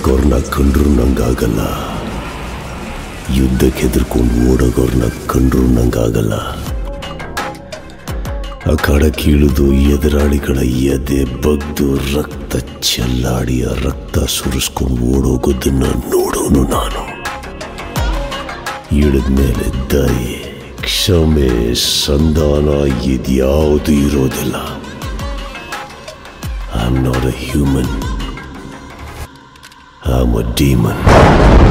ಓಡೋಗೋರ್ನ ಕಂಡ್ರು ನಂಗಾಗಲ್ಲ ಯುದ್ಧಕ್ಕೆ ಹೆದರ್ಕೊಂಡು ಓಡೋಗೋರ್ನ ಕಂಡ್ರು ನಂಗಾಗಲ್ಲ ಆ ಕಡ ಕೀಳುದು ಎದುರಾಳಿಗಳ ಎದೆ ಬಗ್ದು ರಕ್ತ ಚೆಲ್ಲಾಡಿ ಆ ರಕ್ತ ಸುರಿಸ್ಕೊಂಡು ಓಡೋಗೋದನ್ನ ನೋಡೋನು ನಾನು ಇಳಿದ್ಮೇಲೆ ದಯೆ ಕ್ಷಮೆ ಸಂಧಾನ ಇದ್ಯಾವುದು ಇರೋದಿಲ್ಲ I am not a human I am a demon